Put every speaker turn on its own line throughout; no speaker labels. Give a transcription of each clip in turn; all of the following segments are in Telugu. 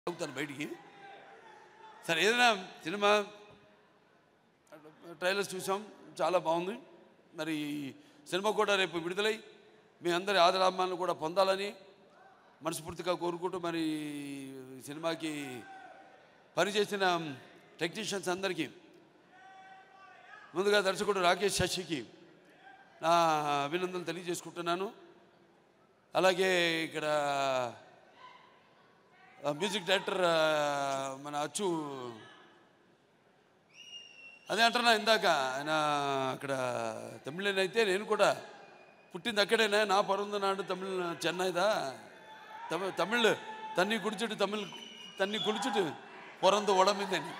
అవుతాను బయటికి సరే ఏదైనా సినిమా ట్రైలర్స్ చూసాం చాలా బాగుంది మరి ఈ సినిమా కూడా రేపు విడుదలై మీ అందరి ఆదరాభిమానులు కూడా పొందాలని మనస్ఫూర్తిగా కోరుకుంటూ మరి ఈ సినిమాకి పనిచేసిన టెక్నీషియన్స్ అందరికీ ముందుగా దర్శకుడు రాకేష్ శశికి నా అభినందనలు తెలియజేసుకుంటున్నాను అలాగే ఇక్కడ ఆ, మ్యూజిక్ డైరెక్టర్ ఆ, మన అచ్చు అదే అంటున్నా ఇందాక ఆయన అక్కడ తమిళన్ అయితే నేను కూడా పుట్టింది అక్కడేనా నా పరుంది నాడు తమిళ చెన్నైదా తమిళ తమిళ్ తన్ని కుడిచుడు తమిళ్ తన్ని కుడిచుడు పొరందు ఉడమిందని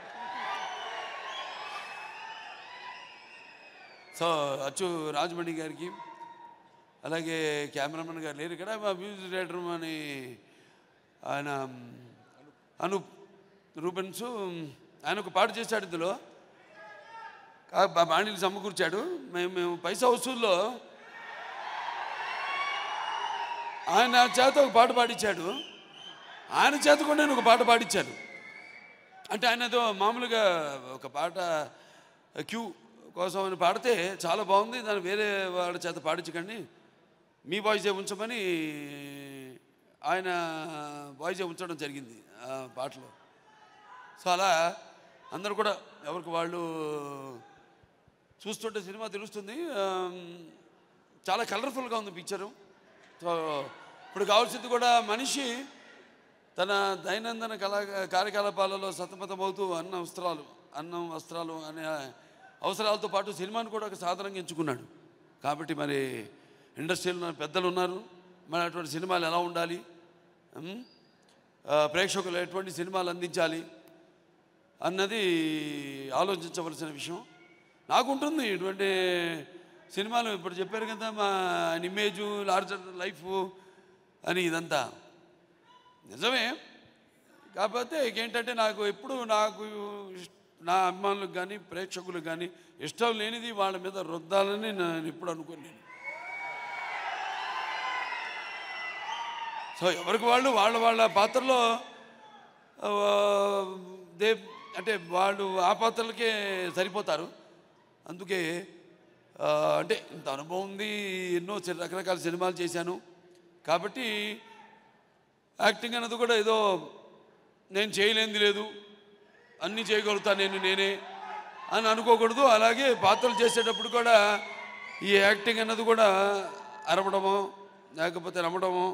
సో అచ్చు రాజమణి గారికి అలాగే కెమెరామెన్ గారు లేరు ఇక్కడ మా మ్యూజిక్ డైరెక్టర్ అని ఆయన అనూప్ రూబెన్స్ ఆయన ఒక పాట చేశాడు ఇందులో కా- బా- బాణీలు సమకూర్చాడు మేము మేము పైసా వసూల్లో ఆయన చేత ఒక పాట పాడించాడు ఆయన చేత కూడా నేను ఒక పాట పాడించాను అంటే ఆయన ఏదో మామూలుగా ఒక పాట క్యూ కోసం అని పాడితే చాలా బాగుంది దాన్ని వేరే వాళ్ళ చేత పాడించకండి మీ వాయిసే ఉంచమని ఆయన వాయిసే ఉంచడం జరిగింది ఆ పాటలో సో అలా అందరూ కూడా ఎవరికి వాళ్ళు చూస్తుంటే సినిమా తెలుస్తుంది ఆమ్, చాలా కలర్ఫుల్గా ఉంది పిక్చరు సో ఇప్పుడు కావాల్సింది కూడా మనిషి తన దైనందిన కళా కార్యకలాపాలలో సతమతమవుతూ అన్న వస్త్రాలు అన్నం వస్త్రాలు అనే అవసరాలతో పాటు సినిమాను కూడా ఒక సాధనంగా ఎంచుకున్నాడు కాబట్టి మరి ఇండస్ట్రీలో ఉన్న పెద్దలు ఉన్నారు మరి అటువంటి సినిమాలు ఎలా ఉండాలి ఉమ్, ఆ, ప్రేక్షకులు ఎటువంటి సినిమాలు అందించాలి అన్నది ఆలోచించవలసిన విషయం నాకుంటుంది ఇటువంటి సినిమాలు ఇప్పుడు చెప్పారు కదా మా ఇమేజు లార్జర్ లైఫ్ అని ఇదంతా నిజమే కాకపోతే ఏంటంటే నాకు ఎప్పుడు నాకు ఇష్- నా అభిమానులకు కానీ ప్రేక్షకులకు కానీ ఇష్టం లేనిది వాళ్ళ మీద రుద్దాలని నేను ఎప్పుడు అనుకోలేను సో ఎవరికి వాళ్ళు వాళ్ళ వాళ్ళ పాత్రలో ఆ, దే అంటే వాళ్ళు ఆ పాత్రలకే సరిపోతారు అందుకే ఆ, అంటే ఇంత అనుభవం ఉంది ఎన్నో చి- రకరకాల సినిమాలు చేశాను కాబట్టి యాక్టింగ్ అన్నది కూడా ఏదో నేను చేయలేనిది లేదు అన్నీ చేయగలుగుతా నేను నేనే అని అనుకోకూడదు అలాగే పాత్రలు చేసేటప్పుడు కూడా ఈ యాక్టింగ్ అన్నది కూడా అరవడమో లేకపోతే నమ్మడమో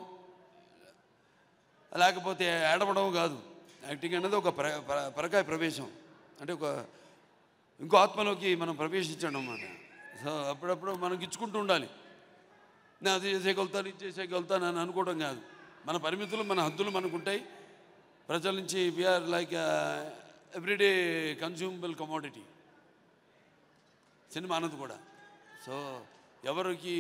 లేకపోతే ఏడవడం కాదు యాక్టింగ్ అన్నది ఒక ప్ర ప్ర- పరకాయ ప్రవేశం అంటే ఒక ఇంకో ఆత్మలోకి మనం ప్రవేశించడం అన్నమాట సో అప్పుడప్పుడు మనం ఇచ్చుకుంటూ ఉండాలి నేను అది చేసేయగలుగుతాను ఇది చేసేయగలుగుతాను అని అనుకోవడం కాదు మన పరిమితులు మన హద్దులు మనకు ఉంటాయి ప్రజల నుంచి we are like everyday consumable commodity cinema అన్నది కూడా సో ఎవరికి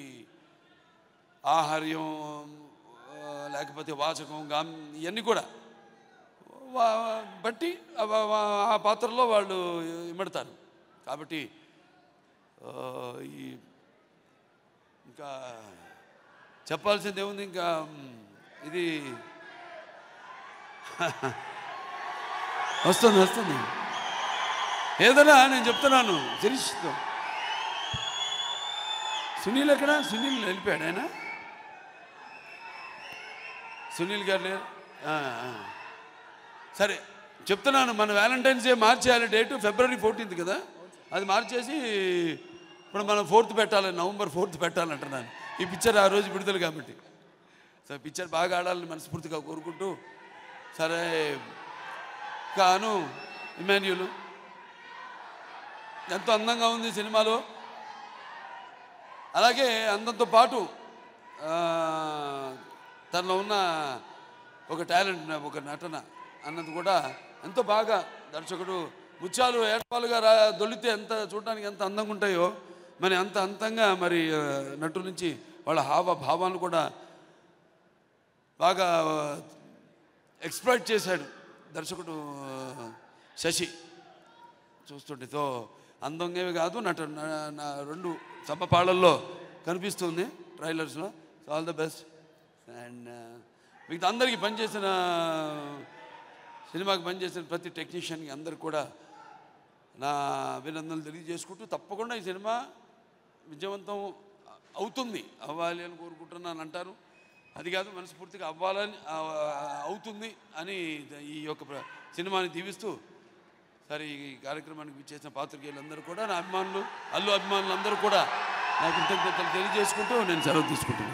ఆహార్యం ఆ, లేకపోతే వాచకం గాం ఇవన్నీ కూడా వా- బట్టి ఆ వా- వా- ఆ పాత్రలో వాళ్ళు ఇమ్మడతారు కాబట్టి ఆ, ఈ ఇంకా చెప్పాల్సింది ఏముంది ఇంకా మ్, ఇది వస్తుంది వస్తుంది ఏదైనా నేను చెప్తున్నాను శిరీష్తో సునీల్ ఎక్కడ సునీల్ వెళ్ళిపోయాడు ఆయన సునీల్ గారు లేరు ఆ, ఆ. సరే చెప్తున్నాను మన వ్యాలంటైన్స్ డే మార్చేయాలి డేటు ఫిబ్రవరి ఫోర్టీన్త్ కదా అది మార్చేసి ఇప్పుడు మనం ఫోర్త్ పెట్టాలి నవంబర్ ఫోర్త్ పెట్టాలంటున్నాను ఈ పిక్చర్ ఆ రోజు విడుదల కాబట్టి సో పిక్చర్ బాగా ఆడాలని మనస్ఫూర్తిగా కోరుకుంటూ సరే కాను ఇమాన్యులు ఎంతో అందంగా ఉంది సినిమాలో అలాగే అందంతో పాటు ఆ, తనలో ఉన్న ఒక టాలెంట్ ఒక నటన అన్నది కూడా ఎంతో బాగా దర్శకుడు ముత్యాలు ఏటపాలుగా రా దొల్లితే ఎంత చూడడానికి ఎంత అందంగా ఉంటాయో మరి అంత అంతంగా మరి ఆ, నటు నుంచి వాళ్ళ హావ భావాలు కూడా బాగా ఎక్స్ప్లాయిట్ చేశాడు దర్శకుడు ఆ, శశి చూస్తుంటే సో అందంగా కాదు నట నా- నా రెండు సమపాళల్లో కనిపిస్తుంది ట్రైలర్స్లో ఆల్ ద బెస్ట్ అండ్ మిగతా అందరికీ పనిచేసిన సినిమాకి పనిచేసిన ప్రతి టెక్నీషియన్కి అందరికి కూడా నా అభినందనలు తెలియజేసుకుంటూ తప్పకుండా ఈ సినిమా విజయవంతం అవుతుంది అవ్వాలి అని కోరుకుంటున్నాను అంటారు అది కాదు మనస్ఫూర్తిగా అవ్వాలని ఆ, అవుతుంది అని ఈ యొక్క ప్ర- సినిమాని దీవిస్తూ సరే ఈ కార్యక్రమానికి విచ్చేసిన పాత్రికేయులందరూ కూడా నా అభిమానులు అల్లు అభిమానులు అందరూ కూడా నాకు కృతజ్ఞతలు తెలియజేసుకుంటూ నేను సెలవు తీసుకుంటున్నాను